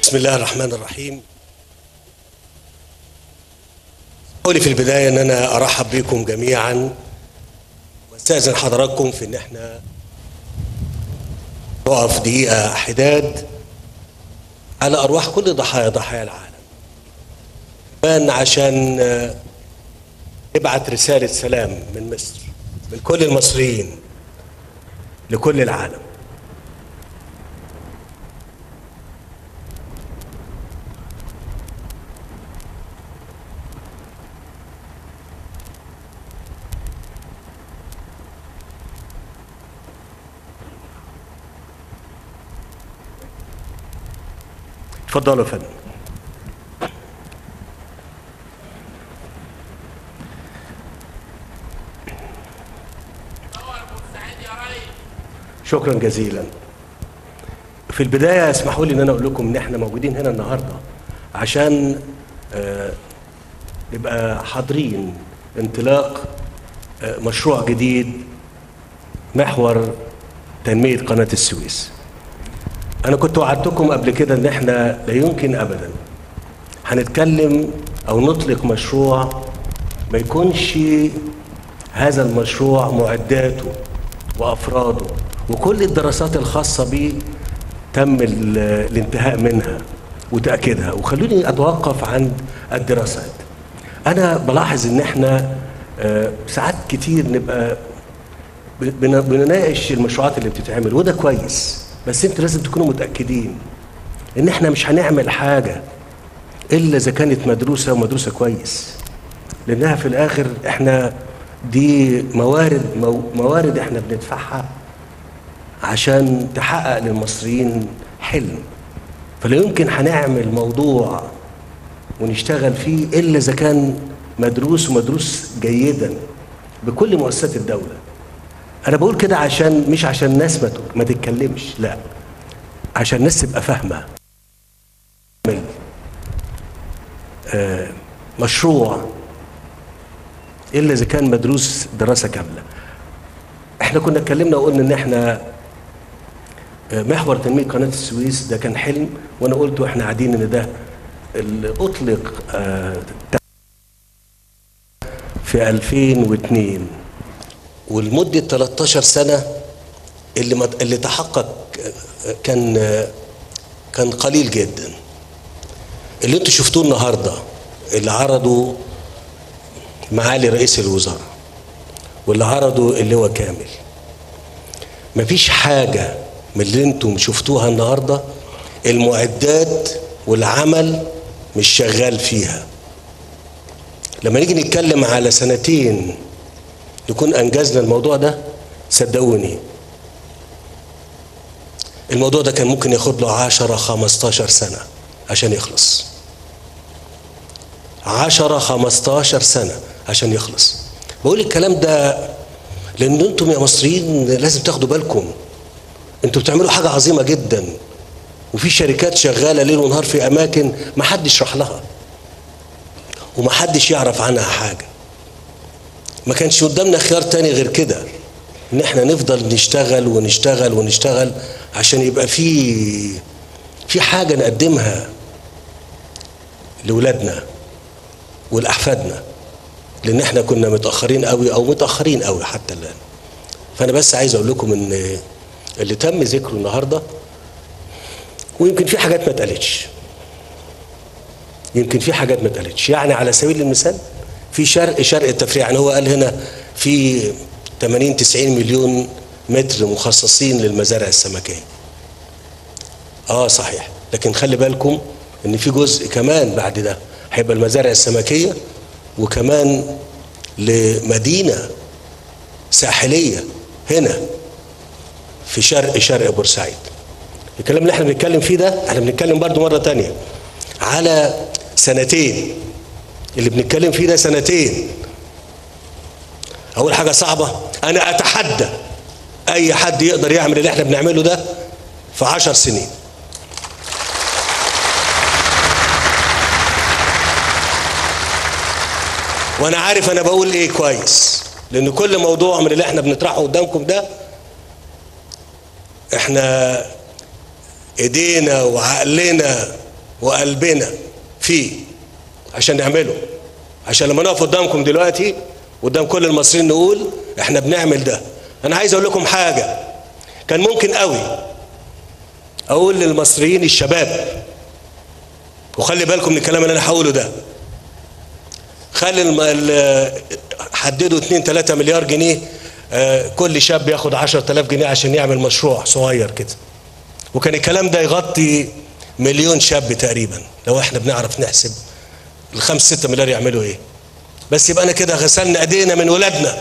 بسم الله الرحمن الرحيم قولي في البداية ان انا ارحب بكم جميعا واستاذن حضراتكم في ان احنا نقف دقيقة حداد على ارواح كل ضحايا ضحايا العالم كمان عشان آه، نبعت رسالة سلام من مصر من كل المصريين لكل العالم اتفضلوا يا فندم شكرا جزيلا في البدايه اسمحوا لي ان انا اقول لكم ان احنا موجودين هنا النهارده عشان آه، نبقى حاضرين انطلاق آه، مشروع جديد محور تنميه قناه السويس انا كنت وعدتكم قبل كده ان احنا لا يمكن ابدا هنتكلم او نطلق مشروع ما يكونش هذا المشروع معداته وافراده وكل الدراسات الخاصه به تم ال- الانتهاء منها وتاكيدها وخلوني اتوقف عند الدراسات انا بلاحظ ان احنا آه، ساعات كتير نبقى بن- بنناقش المشروعات اللي بتتعمل وده كويس بس انتوا لازم تكونوا متاكدين ان احنا مش هنعمل حاجه الا اذا كانت مدروسه ومدروسه كويس لانها في الاخر احنا دي موارد مو موارد احنا بندفعها عشان تحقق للمصريين حلم فلا يمكن هنعمل موضوع ونشتغل فيه الا اذا كان مدروس ومدروس جيدا بكل مؤسسات الدوله انا بقول كده عشان مش عشان الناس ما ت- ما تتكلمش لا عشان الناس تبقى فاهمه نعمل، آه، مشروع الا اذا كان مدروس دراسه كامله احنا كنا اتكلمنا وقلنا ان احنا آه، محور تنميه قناه السويس ده كان حلم وانا قلت واحنا قاعدين ان ده اللي اطلق آه، في 2002 ولمدة 13 سنة اللي ما اللي تحقق كان كان قليل جدا اللي انتوا شفتوه النهارده اللي عرضوا معالي رئيس الوزراء واللي عرضوا اللواء كامل مفيش حاجة من اللي انتم شفتوها النهارده المعدات والعمل مش شغال فيها لما نيجي نتكلم على سنتين نكون انجزنا الموضوع ده صدقوني الموضوع ده كان ممكن ياخد له 10 15 سنه عشان يخلص 10 15 سنه عشان يخلص بقول الكلام ده لان انتم يا مصريين لازم تاخدوا بالكم انتوا بتعملوا حاجه عظيمه جدا وفي شركات شغاله ليل ونهار في اماكن ما حدش راح لها وما حدش يعرف عنها حاجه ما كانش قدامنا خيار تاني غير كده ان احنا نفضل نشتغل ونشتغل ونشتغل عشان يبقى في في حاجه نقدمها لاولادنا ولاحفادنا لان احنا كنا متاخرين قوي او متاخرين قوي حتى الان فانا بس عايز اقول لكم ان اللي تم ذكره النهارده ويمكن في حاجات ما اتقالتش يمكن في حاجات ما اتقالتش يعني على سبيل المثال في شرق شرق التفريع يعني هو قال هنا في 80 90 مليون متر مخصصين للمزارع السمكيه اه صحيح لكن خلي بالكم ان في جزء كمان بعد ده هيبقى المزارع السمكيه وكمان لمدينه ساحليه هنا في شرق شرق بورسعيد الكلام اللي احنا بنتكلم فيه ده احنا بنتكلم برضو مره تانية على سنتين اللي بنتكلم فيه ده سنتين اول حاجه صعبه انا اتحدى اي حد يقدر يعمل اللي احنا بنعمله ده في عشر سنين وانا عارف انا بقول ايه كويس لان كل موضوع من اللي احنا بنطرحه قدامكم ده احنا ايدينا وعقلنا وقلبنا فيه عشان نعمله عشان لما نقف قدامكم دلوقتي قدام كل المصريين نقول احنا بنعمل ده انا عايز اقول لكم حاجه كان ممكن قوي اقول للمصريين الشباب وخلي بالكم من الكلام اللي انا هقوله ده خلي الم... ال... حددوا 2 3 مليار جنيه آه كل شاب ياخد 10000 جنيه عشان يعمل مشروع صغير كده وكان الكلام ده يغطي مليون شاب تقريبا لو احنا بنعرف نحسب الخمس ستة مليار يعملوا ايه بس يبقى انا كده غسلنا ايدينا من ولادنا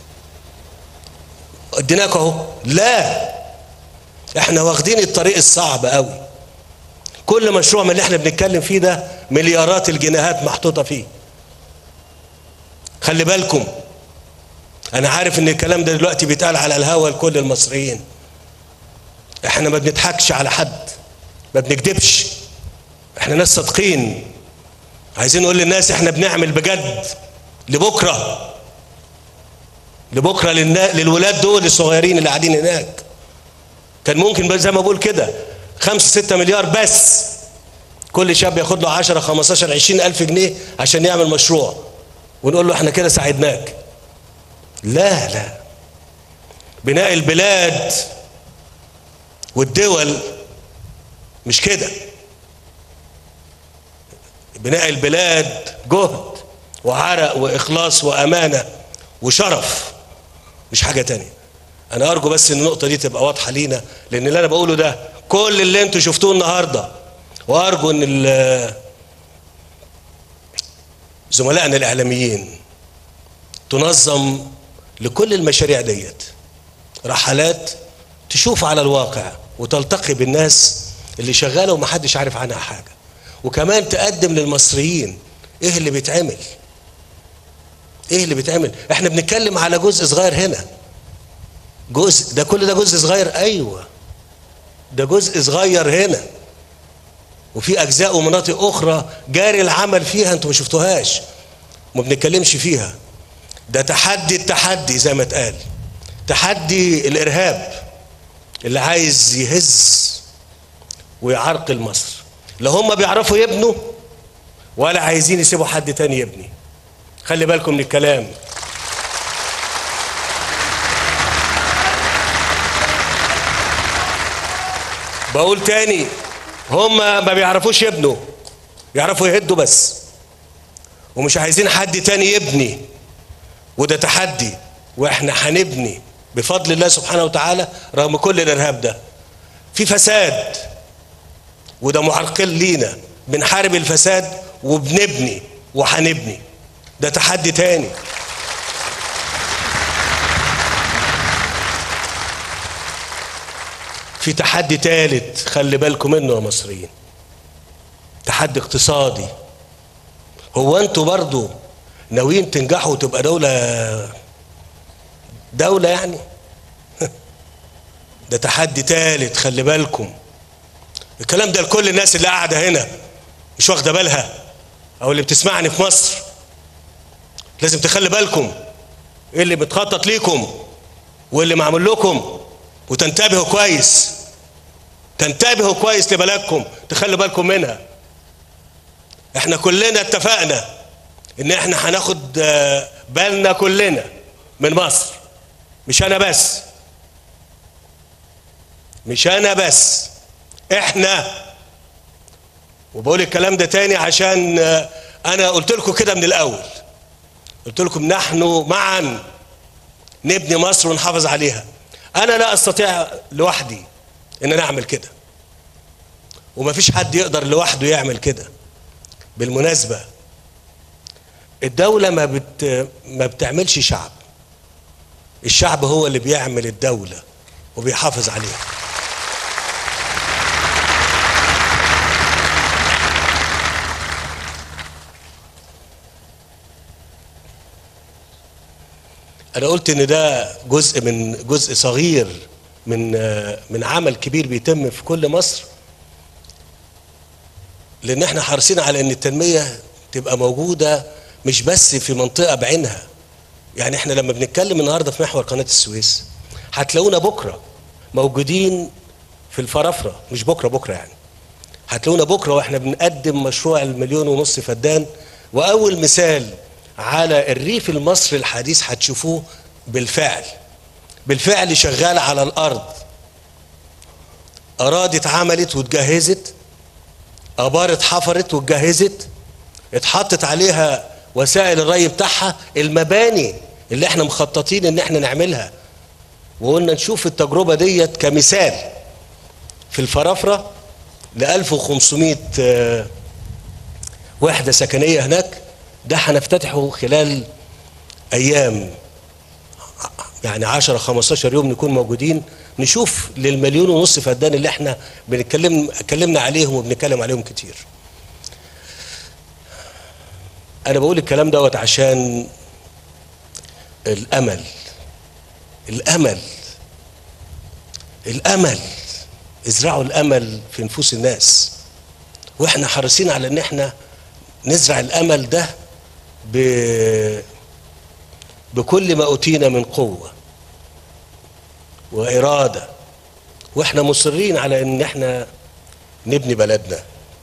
اديناك اهو لا احنا واخدين الطريق الصعب قوي كل مشروع من اللي احنا بنتكلم فيه ده مليارات الجنيهات محطوطه فيه خلي بالكم انا عارف ان الكلام ده دلوقتي بيتقال على الهوا لكل المصريين احنا ما بنضحكش على حد ما بنكذبش احنا ناس صادقين عايزين نقول للناس احنا بنعمل بجد لبكره لبكره للنا... للولاد دول الصغيرين اللي قاعدين هناك كان ممكن زي ما بقول كده خمسة ستة مليار بس كل شاب ياخد له 10 15 20 ألف جنيه عشان يعمل مشروع ونقول له احنا كده ساعدناك لا لا بناء البلاد والدول مش كده بناء البلاد جهد وعرق وإخلاص وأمانة وشرف مش حاجة تانية أنا أرجو بس إن النقطة دي تبقى واضحة لينا لأن اللي أنا بقوله ده كل اللي أنتوا شفتوه النهاردة وأرجو إن زملائنا الإعلاميين تنظم لكل المشاريع ديت رحلات تشوف على الواقع وتلتقي بالناس اللي شغاله ومحدش عارف عنها حاجه وكمان تقدم للمصريين ايه اللي بيتعمل ايه اللي بيتعمل احنا بنتكلم على جزء صغير هنا جزء ده كل ده جزء صغير ايوه ده جزء صغير هنا وفي اجزاء ومناطق اخرى جاري العمل فيها انتوا ما شفتوهاش ما بنتكلمش فيها ده تحدي التحدي زي ما اتقال تحدي الارهاب اللي عايز يهز ويعرقل مصر لا هم بيعرفوا يبنوا ولا عايزين يسيبوا حد تاني يبني خلي بالكم من الكلام بقول تاني هم ما بيعرفوش يبنوا بيعرفوا يهدوا بس ومش عايزين حد تاني يبني وده تحدي واحنا هنبني بفضل الله سبحانه وتعالى رغم كل الارهاب ده في فساد وده معرقل لينا بنحارب الفساد وبنبني وهنبني ده تحدي تاني في تحدي تالت خلي بالكم منه يا مصريين تحدي اقتصادي هو انتوا برضو ناويين تنجحوا وتبقى دولة دولة يعني ده تحدي تالت خلي بالكم الكلام ده لكل الناس اللي قاعدة هنا مش واخدة بالها أو اللي بتسمعني في مصر لازم تخلي بالكم ايه اللي بتخطط ليكم واللي معمول لكم وتنتبهوا كويس تنتبهوا كويس لبلدكم تخلوا بالكم منها احنا كلنا اتفقنا ان احنا هناخد بالنا كلنا من مصر مش انا بس مش انا بس احنا وبقول الكلام ده تاني عشان انا قلت لكم كده من الاول قلت لكم نحن معا نبني مصر ونحافظ عليها انا لا استطيع لوحدي ان انا اعمل كده ومفيش حد يقدر لوحده يعمل كده بالمناسبه الدوله ما بت ما بتعملش شعب الشعب هو اللي بيعمل الدوله وبيحافظ عليها انا قلت ان ده جزء من جزء صغير من من عمل كبير بيتم في كل مصر لان احنا حريصين على ان التنميه تبقى موجوده مش بس في منطقه بعينها يعني احنا لما بنتكلم النهارده في محور قناه السويس هتلاقونا بكره موجودين في الفرافره مش بكره بكره يعني هتلاقونا بكره واحنا بنقدم مشروع المليون ونص فدان واول مثال على الريف المصري الحديث هتشوفوه بالفعل بالفعل شغال على الارض اراضي اتعملت واتجهزت ابار اتحفرت واتجهزت اتحطت عليها وسائل الري بتاعها المباني اللي احنا مخططين ان احنا نعملها وقلنا نشوف التجربه ديت كمثال في الفرافره ل 1500 آه، وحده سكنيه هناك ده هنفتتحه خلال ايام يعني 10 15 يوم نكون موجودين نشوف للمليون ونص فدان اللي احنا بنتكلم اتكلمنا عليهم وبنتكلم عليهم كتير. انا بقول الكلام دوت عشان الامل الامل الامل ازرعوا الامل في نفوس الناس واحنا حريصين على ان احنا نزرع الامل ده ب بكل ما اوتينا من قوه واراده واحنا مصرين على ان احنا نبني بلدنا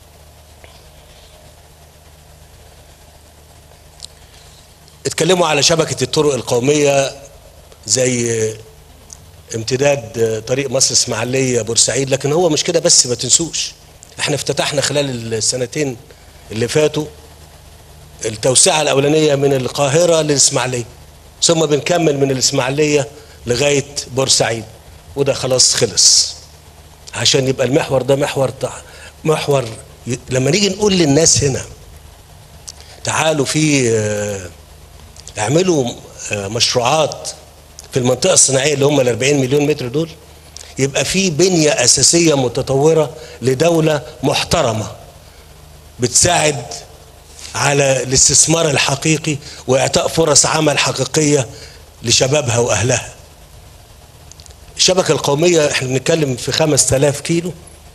اتكلموا على شبكه الطرق القوميه زي امتداد طريق مصر اسماعيليه بورسعيد لكن هو مش كده بس ما تنسوش احنا افتتحنا خلال السنتين اللي فاتوا التوسعه الاولانيه من القاهره للاسماعيليه ثم بنكمل من الاسماعيليه لغايه بورسعيد وده خلاص خلص عشان يبقى المحور ده محور تع- محور ي- لما نيجي نقول للناس هنا تعالوا في آه، اعملوا آه، مشروعات في المنطقه الصناعيه اللي هم ال 40 مليون متر دول يبقى في بنيه اساسيه متطوره لدوله محترمه بتساعد على الاستثمار الحقيقي واعطاء فرص عمل حقيقيه لشبابها واهلها. الشبكه القوميه احنا بنتكلم في 5000 كيلو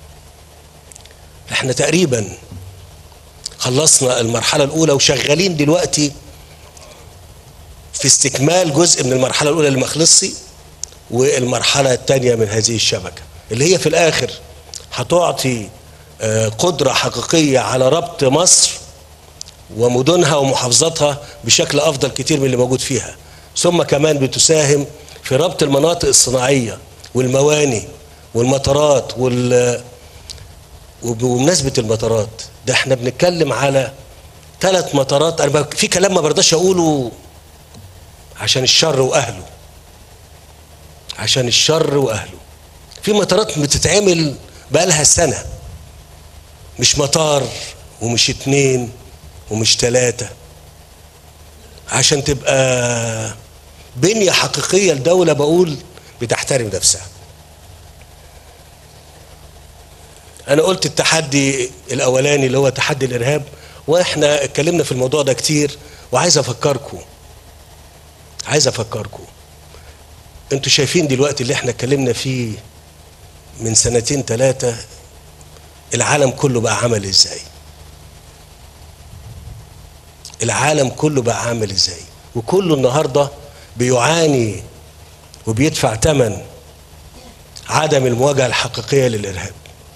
احنا تقريبا خلصنا المرحله الاولى وشغالين دلوقتي في استكمال جزء من المرحله الاولى اللي ما خلصش والمرحله الثانيه من هذه الشبكه اللي هي في الاخر هتعطي آه، قدره حقيقيه على ربط مصر ومدنها ومحافظاتها بشكل افضل كتير من اللي موجود فيها ثم كمان بتساهم في ربط المناطق الصناعيه والمواني والمطارات وال وبمناسبه المطارات ده احنا بنتكلم على ثلاث مطارات انا ب- في كلام ما برضاش اقوله عشان الشر واهله عشان الشر واهله في مطارات بتتعمل بقالها سنه مش مطار ومش اتنين ومش تلاتة عشان تبقى بنية حقيقية لدولة بقول بتحترم نفسها أنا قلت التحدي الأولاني اللي هو تحدي الإرهاب وإحنا اتكلمنا في الموضوع ده كتير وعايز أفكركم عايز أفكركم أنتوا شايفين دلوقتي اللي إحنا اتكلمنا فيه من سنتين ثلاثة العالم كله بقى عمل إزاي العالم كله بقى عامل ازاي وكله النهارده بيعاني وبيدفع ثمن عدم المواجهه الحقيقيه للارهاب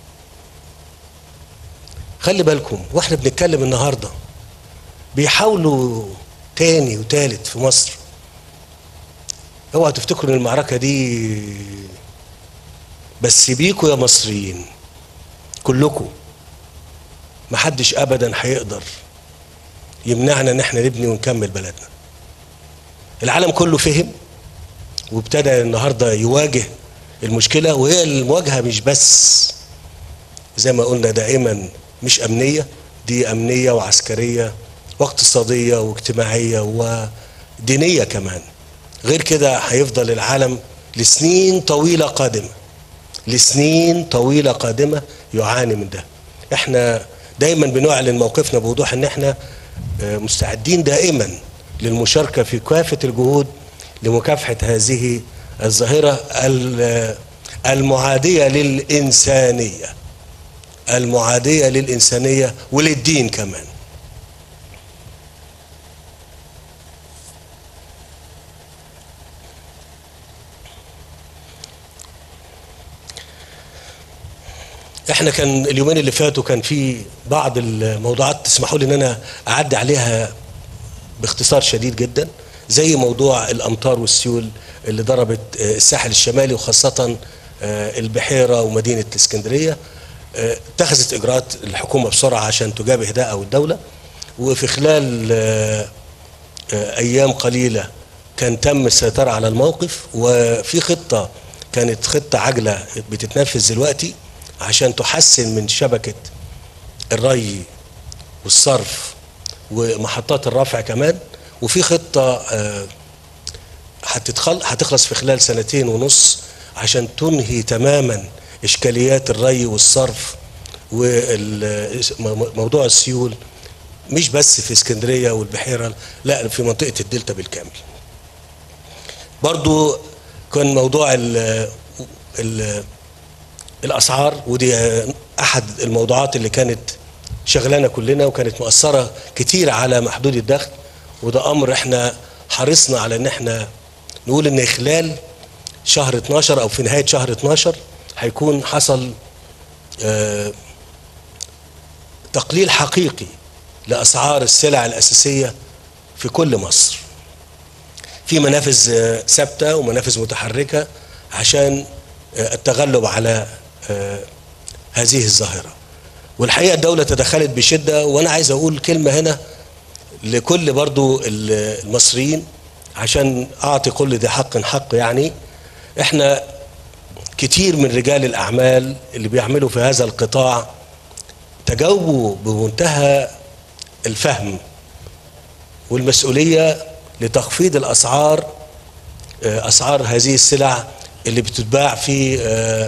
خلي بالكم واحنا بنتكلم النهارده بيحاولوا تاني وتالت في مصر اوعوا تفتكروا ان المعركه دي بس بيكوا يا مصريين كلكم محدش ابدا هيقدر يمنعنا ان احنا نبني ونكمل بلدنا العالم كله فهم وابتدى النهارده يواجه المشكله وهي المواجهه مش بس زي ما قلنا دائما مش امنيه دي امنيه وعسكريه واقتصاديه واجتماعيه ودينيه كمان غير كده هيفضل العالم لسنين طويله قادمه لسنين طويله قادمه يعاني من ده احنا دايما بنعلن موقفنا بوضوح ان احنا آه، مستعدين دائما للمشاركه في كافه الجهود لمكافحه هذه الظاهره ال- المعاديه للانسانيه المعاديه للانسانيه وللدين كمان احنا كان اليومين اللي فاتوا كان في بعض الموضوعات تسمحوا لي ان انا اعدي عليها باختصار شديد جدا زي موضوع الامطار والسيول اللي ضربت الساحل الشمالي وخاصه البحيره ومدينه الاسكندريه اتخذت اجراءات الحكومه بسرعه عشان تجابه ده او الدوله وفي خلال ايام قليله كان تم السيطره على الموقف وفي خطه كانت خطه عاجله بتتنفذ دلوقتي عشان تحسن من شبكه الري والصرف ومحطات الرفع كمان وفي خطه هتدخل هتخلص في خلال سنتين ونص عشان تنهي تماما اشكاليات الري والصرف وموضوع السيول مش بس في اسكندريه والبحيره لا في منطقه الدلتا بالكامل. برضو كان موضوع ال ال الاسعار ودي احد الموضوعات اللي كانت شغلانه كلنا وكانت مؤثره كتير على محدود الدخل وده امر احنا حرصنا على ان احنا نقول ان خلال شهر 12 او في نهايه شهر 12 هيكون حصل آه تقليل حقيقي لاسعار السلع الاساسيه في كل مصر. في منافذ آه ثابته ومنافذ متحركه عشان آه التغلب على هذه الظاهره. والحقيقه الدوله تدخلت بشده وانا عايز اقول كلمه هنا لكل برضو المصريين عشان اعطي كل ذي حق حق يعني احنا كتير من رجال الاعمال اللي بيعملوا في هذا القطاع تجاوبوا بمنتهى الفهم والمسؤوليه لتخفيض الاسعار اسعار هذه السلع اللي بتتباع في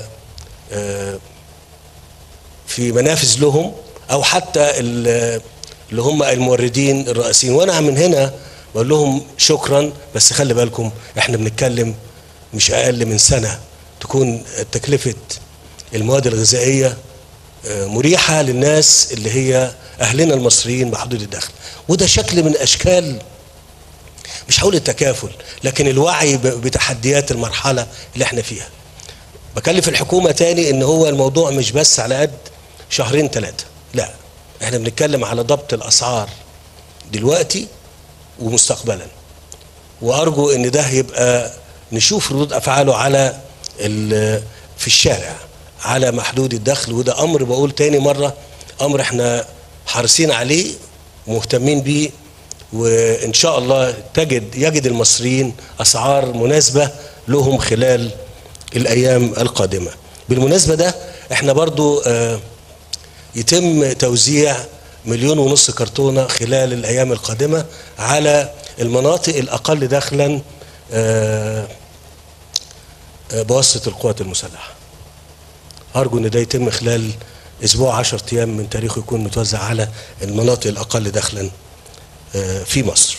في منافذ لهم او حتى اللي هم الموردين الرئيسيين وانا من هنا بقول لهم شكرا بس خلي بالكم احنا بنتكلم مش اقل من سنه تكون تكلفه المواد الغذائيه مريحه للناس اللي هي اهلنا المصريين محدود الدخل وده شكل من اشكال مش هقول التكافل لكن الوعي بتحديات المرحله اللي احنا فيها بكلف الحكومه تاني ان هو الموضوع مش بس على قد شهرين ثلاثه لا احنا بنتكلم على ضبط الاسعار دلوقتي ومستقبلا وارجو ان ده يبقى نشوف ردود افعاله على في الشارع على محدود الدخل وده امر بقول تاني مره امر احنا حريصين عليه مهتمين بيه وان شاء الله تجد يجد المصريين اسعار مناسبه لهم خلال الايام القادمه بالمناسبه ده احنا برضو اه يتم توزيع مليون ونص كرتونه خلال الايام القادمه على المناطق الاقل دخلا اه اه بواسطه القوات المسلحه ارجو ان ده يتم خلال اسبوع 10 ايام من تاريخه يكون متوزع على المناطق الاقل دخلا في مصر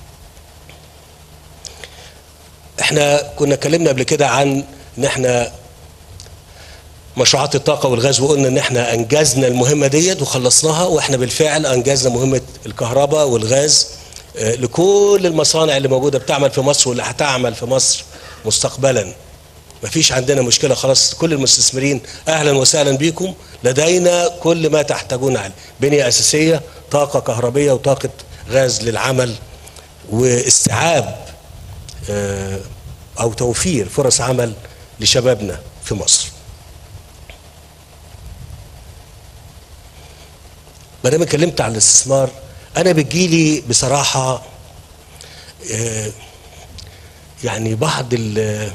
احنا كنا اتكلمنا قبل كده عن ان احنا مشروعات الطاقه والغاز وقلنا ان احنا انجزنا المهمه ديت وخلصناها واحنا بالفعل انجزنا مهمه الكهرباء والغاز لكل المصانع اللي موجوده بتعمل في مصر واللي هتعمل في مصر مستقبلا مفيش عندنا مشكله خلاص كل المستثمرين اهلا وسهلا بكم لدينا كل ما تحتاجون عليه بنيه اساسيه طاقه كهربيه وطاقه غاز للعمل واستيعاب او توفير فرص عمل لشبابنا في مصر ما دام اتكلمت عن الاستثمار انا بتجيلي بصراحه يعني بعض ال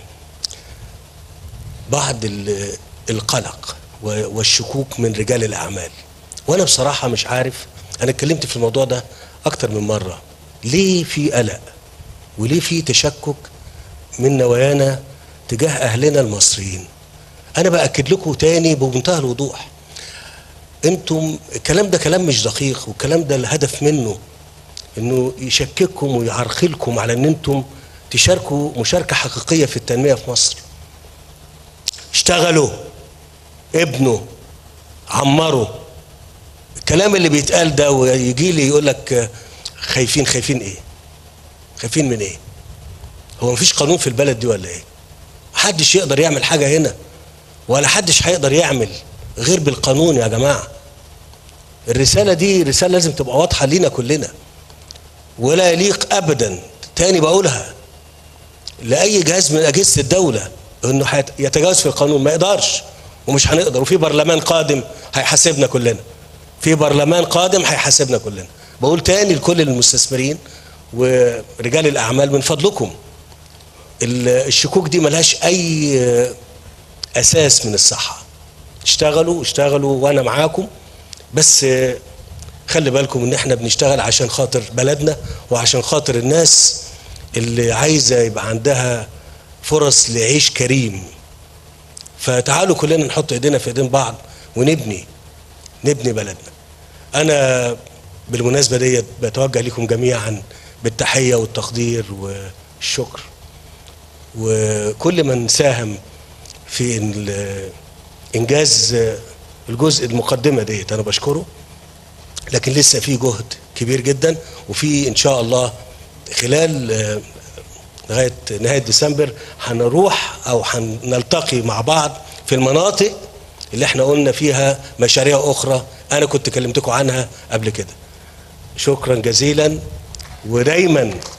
بعض ال القلق والشكوك من رجال الاعمال وانا بصراحه مش عارف انا اتكلمت في الموضوع ده اكتر من مره ليه في قلق وليه في تشكك من نوايانا تجاه اهلنا المصريين انا باكد لكم تاني بمنتهى الوضوح انتم الكلام ده كلام مش دقيق والكلام ده الهدف منه انه يشكككم ويعرقلكم على ان انتم تشاركوا مشاركه حقيقيه في التنميه في مصر اشتغلوا ابنوا عمروا الكلام اللي بيتقال ده ويجي لي يقول لك خايفين خايفين ايه خايفين من ايه هو مفيش قانون في البلد دي ولا ايه محدش يقدر يعمل حاجه هنا ولا حدش هيقدر يعمل غير بالقانون يا جماعه الرساله دي رساله لازم تبقى واضحه لينا كلنا ولا يليق ابدا تاني بقولها لاي جهاز من اجهزه الدوله انه حيت- يتجاوز في القانون ما يقدرش ومش هنقدر وفي برلمان قادم هيحاسبنا كلنا في برلمان قادم هيحاسبنا كلنا بقول تاني لكل المستثمرين ورجال الاعمال من فضلكم ال- الشكوك دي ملهاش اي اساس من الصحه اشتغلوا اشتغلوا وانا معاكم بس خلي بالكم ان احنا بنشتغل عشان خاطر بلدنا وعشان خاطر الناس اللي عايزه يبقى عندها فرص لعيش كريم فتعالوا كلنا نحط ايدينا في ايدين بعض ونبني نبني بلدنا انا بالمناسبه ديت بتوجه لكم جميعا بالتحيه والتقدير والشكر وكل من ساهم في ال- انجاز الجزء المقدمه ديت انا بشكره لكن لسه في جهد كبير جدا وفي ان شاء الله خلال آه، لغايه نهايه ديسمبر هنروح او هنلتقي مع بعض في المناطق اللي احنا قلنا فيها مشاريع اخرى انا كنت كلمتكم عنها قبل كده شكرا جزيلا ودايما